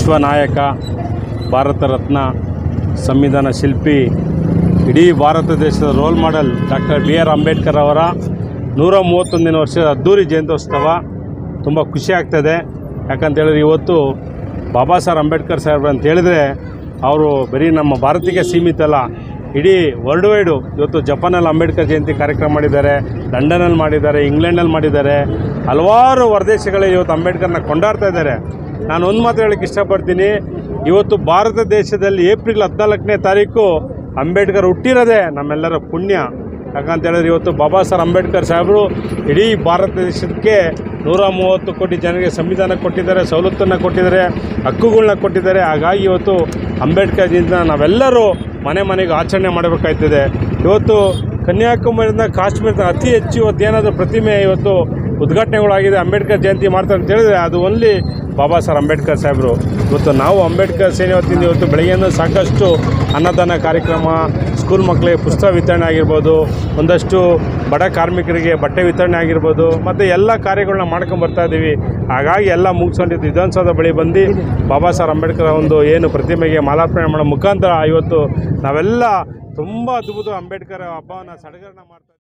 ವಿಶ್ವನಾಯಕ ಭಾರತ ರತ್ನ ಸಂವಿಧಾನ ಶಿಲ್ಪಿ ಇಡೀ ಭಾರತ ದೇಶದ role model doctor B R Ambedkar ಅವರ ನೂರ ಮೂವತ್ತೊಂದನೇ ವರ್ಷದ ಅದ್ದೂರಿ ಜಯಂತ್ಯೋತ್ಸವ ತುಂಬ ಖುಷಿ ಆಗ್ತದೆ ಯಾಕಂತ ಹೇಳಿದ್ರೆ ಇವತ್ತು ಬಾಬಾ ಸಾಹೇಬ್ ಅಂಬೇಡ್ಕರ್ ಸಾಹೇಬ್ರು ಅಂತ ಹೇಳಿದ್ರೆ ಅವರು ಬರೀ ನಮ್ಮ ಭಾರತಕ್ಕೆ ಸೀಮಿತ ಅಲ್ಲ ಇಡೀ ವರ್ಲ್ಡ್ ವೈಡು ಇವತ್ತು ಜಪಾನಲ್ಲಿ ಅಂಬೇಡ್ಕರ್ ಜಯಂತಿ ಕಾರ್ಯಕ್ರಮ ಮಾಡಿದ್ದಾರೆ ಲಂಡನಲ್ಲಿ ಮಾಡಿದ್ದಾರೆ ಇಂಗ್ಲೆಂಡಲ್ಲಿ ಮಾಡಿದ್ದಾರೆ ಹಲವಾರು ಹೊರದೇಶಗಳಲ್ಲಿ ಇವತ್ತು ಅಂಬೇಡ್ಕರ್ನ ಕೊಂಡಾಡ್ತಾ ಇದ್ದಾರೆ ನಾನು ಒಂದು ಮಾತು ಹೇಳಕ್ಕೆ ಇಷ್ಟಪಡ್ತೀನಿ ಇವತ್ತು ಭಾರತ ದೇಶದಲ್ಲಿ ಏಪ್ರಿಲ್ ಹದಿನಾಲ್ಕನೇ ತಾರೀಕು ಅಂಬೇಡ್ಕರ್ ಹುಟ್ಟಿರೋದೇ ನಮ್ಮೆಲ್ಲರ ಪುಣ್ಯ ಯಾಕಂತ ಹೇಳಿದ್ರೆ ಇವತ್ತು ಬಾಬಾ ಸಾಹೇಬ್ ಅಂಬೇಡ್ಕರ್ ಸಾಹೇಬರು ಇಡೀ ಭಾರತ ದೇಶಕ್ಕೆ ನೂರ ಮೂವತ್ತು ಕೋಟಿ ಜನರಿಗೆ ಸಂವಿಧಾನ ಕೊಟ್ಟಿದ್ದಾರೆ ಸವಲತ್ತನ್ನು ಕೊಟ್ಟಿದ್ದಾರೆ ಹಕ್ಕುಗಳನ್ನ ಕೊಟ್ಟಿದ್ದಾರೆ ಹಾಗಾಗಿ ಇವತ್ತು ಅಂಬೇಡ್ಕರ್ ಜಯಂತಿನ ನಾವೆಲ್ಲರೂ ಮನೆ ಮನೆಗೆ ಆಚರಣೆ ಮಾಡಬೇಕಾಗ್ತದೆ ಇವತ್ತು ಕನ್ಯಾಕುಮಾರಿಯಿಂದ ಕಾಶ್ಮೀರದ ಅತಿ ಹೆಚ್ಚು ಇವತ್ತು ಏನಾದರೂ ಪ್ರತಿಮೆ ಇವತ್ತು ಉದ್ಘಾಟನೆಗಳಾಗಿದೆ ಅಂಬೇಡ್ಕರ್ ಜಯಂತಿ ಮಾಡ್ತಾರೆ ಅಂತ ಹೇಳಿದ್ರೆ ಅದು ಓನ್ಲಿ ಬಾಬಾ ಸಾಹೇಬ್ ಅಂಬೇಡ್ಕರ್ ಸಾಹೇಬರು ಇವತ್ತು ನಾವು ಅಂಬೇಡ್ಕರ್ ಸೇನೆ ವತಿಯಿಂದ ಇವತ್ತು ಬೆಳಗ್ಗೆಯಿಂದ ಸಾಕಷ್ಟು ಅನ್ನದಾನ ಕಾರ್ಯಕ್ರಮ ಸ್ಕೂಲ್ ಮಕ್ಕಳಿಗೆ ಪುಸ್ತಕ ವಿತರಣೆ ಆಗಿರ್ಬೋದು ಒಂದಷ್ಟು ಬಡ ಕಾರ್ಮಿಕರಿಗೆ ಬಟ್ಟೆ ವಿತರಣೆ ಆಗಿರ್ಬೋದು ಮತ್ತು ಎಲ್ಲ ಕಾರ್ಯಗಳನ್ನ ಮಾಡ್ಕೊಂಡು ಬರ್ತಾ ಇದ್ದೀವಿ ಹಾಗಾಗಿ ಎಲ್ಲ ಮುಗಿಸ್ಕೊಂಡಿದ್ದು ವಿಧಾನಸೌಧ ಬಳಿ ಬಂದು ಬಾಬಾ ಸಾಹೇಬ್ ಅಂಬೇಡ್ಕರ್ ಒಂದು ಏನು ಪ್ರತಿಮೆಗೆ ಮಾಲಾರ್ಪಣೆ ಮಾಡೋ ಮುಖಾಂತರ ಇವತ್ತು ನಾವೆಲ್ಲ ತುಂಬ ಅದ್ಭುತ ಅಂಬೇಡ್ಕರ್ ಹಬ್ಬವನ್ನು ಸಡಗರನ ಮಾಡ್ತಾ